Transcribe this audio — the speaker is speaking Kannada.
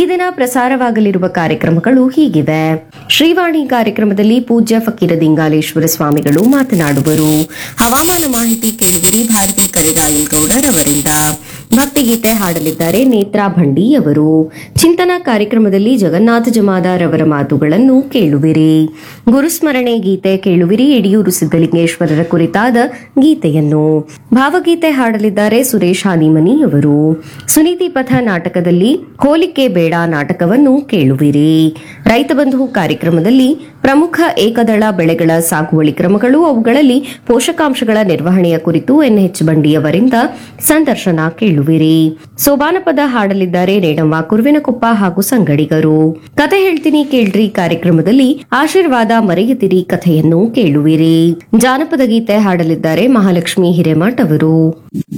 ದಿನ ಪ್ರಸಾರವಾಗಲಿರುವ ಕಾರ್ಯಕ್ರಮಗಳು ಹೀಗಿವೆ ಶ್ರೀವಾಣಿ ಕಾರ್ಯಕ್ರಮದಲ್ಲಿ ಪೂಜ್ಯ ಫಕೀರ ದಿಂಗಾಲೇಶ್ವರ ಸ್ವಾಮಿಗಳು ಮಾತನಾಡುವರು ಹವಾಮಾನ ಮಾಹಿತಿ ಕೇಳುವಿರಿ ಭಾರತಿ ಕರಿರಾಯಲ್ ಗೌಡರವರಿಂದ ಭಕ್ತಿಗೀತೆ ಹಾಡಲಿದ್ದಾರೆ ನೇತ್ರಾ ಭಂಡಿ ಅವರು ಚಿಂತನ ಕಾರ್ಯಕ್ರಮದಲ್ಲಿ ಜಗನ್ನಾಥ ಜಮಾದಾರ್ ಅವರ ಮಾತುಗಳನ್ನು ಕೇಳುವಿರಿ ಗುರುಸ್ಮರಣೆ ಗೀತೆ ಕೇಳುವಿರಿ ಯಡಿಯೂರು ಸಿದ್ದಲಿಂಗೇಶ್ವರರ ಕುರಿತಾದ ಗೀತೆಯನ್ನು ಭಾವಗೀತೆ ಹಾಡಲಿದ್ದಾರೆ ಸುರೇಶ್ ಹಾದಿಮನಿ ಅವರು ಸುನೀತಿ ಪಥ ನಾಟಕದಲ್ಲಿ ಹೋಲಿಕೆ ಬೇಡ ನಾಟಕವನ್ನು ಕೇಳುವಿರಿ ರೈತ ಬಂಧು ಕಾರ್ಯಕ್ರಮದಲ್ಲಿ ಪ್ರಮುಖ ಏಕದಳ ಬೆಳೆಗಳ ಸಾಗುವಳಿ ಕ್ರಮಗಳು ಅವುಗಳಲ್ಲಿ ಪೋಷಕಾಂಶಗಳ ನಿರ್ವಹಣೆಯ ಕುರಿತು ಎನ್ಎಚ್ ಬಂಡಿಯವರಿಂದ ಸಂದರ್ಶನ ಕೇಳುವಿರಿ ಸೋಬಾನ ಪದ ಹಾಡಲಿದ್ದಾರೆ ರೇಣವ್ವ ಕುರುವಿನಕೊಪ್ಪ ಹಾಗೂ ಸಂಗಡಿಗರು ಕತೆ ಹೇಳ್ತೀನಿ ಕೇಳ್ರಿ ಕಾರ್ಯಕ್ರಮದಲ್ಲಿ ಆಶೀರ್ವಾದ ಮರೆಯುತ್ತಿರಿ ಕಥೆಯನ್ನು ಕೇಳುವಿರಿ ಜಾನಪದ ಗೀತೆ ಹಾಡಲಿದ್ದಾರೆ ಮಹಾಲಕ್ಷ್ಮಿ ಹಿರೇಮಠ್ ಅವರು